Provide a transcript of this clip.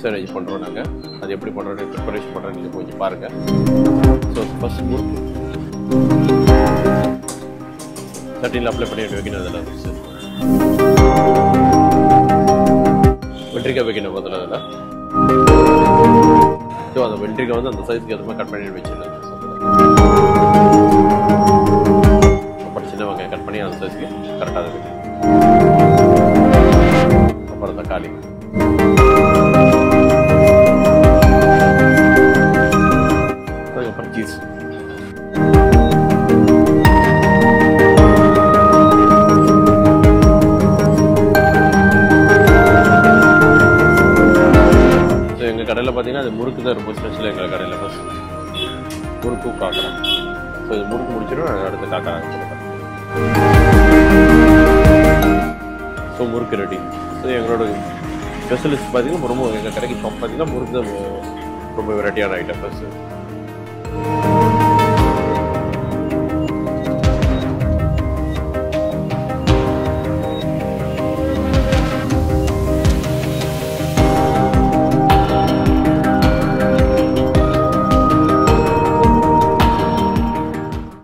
sandwich பண்ணுறோம் நாங்கள் அது எப்படி பண்ணுறோன்னு ப்ரிப்பரேஷன் பண்ணுறோம் நீங்கள் கொஞ்சம் பாருங்கள் ஸோ ஃபஸ்ட் முறுக்கு சட்டியில் அப்ளை பண்ணிட்டு வைக்கணும் அதில் சார் வெள்ளரிக்காய் வைக்கணும் முதல்ல அதில் ஸோ அந்த வெள்ளரிக்காய் வந்து அந்த சைஸ்க்கு ஏற்ற மாதிரி கட் பண்ணி வச்சிருந்தேன் அப்புறம் சின்ன வெங்காயம் கட் பண்ணி அந்த சைஸ்க்கு கரெக்டாக இருக்கு அப்புறம் தக்காளி அதுக்கப்புறம் சீஸ் ஸோ எங்கள் கடையில் பார்த்தீங்கன்னா அது முறுக்கு தான் ரொம்ப ஸ்பெஷல் எங்கள் கடையில் ஃபஸ்ட் முறுக்கு காக்கா ஸோ இது முறுக்கு முடிச்சிடும் நான் அடுத்து காக்கா ஸோ முறுக்கு ரெடி ஸோ எங்களோட ஸ்பெஷலிஸ்ட் பார்த்தீங்கன்னா ரொம்ப எங்கள் கடைக்கு ஷாப் பார்த்தீங்கன்னா முறுக்கு தான் ரொம்ப வெரைட்டியான ஐட்டம் ஃபஸ்ட்டு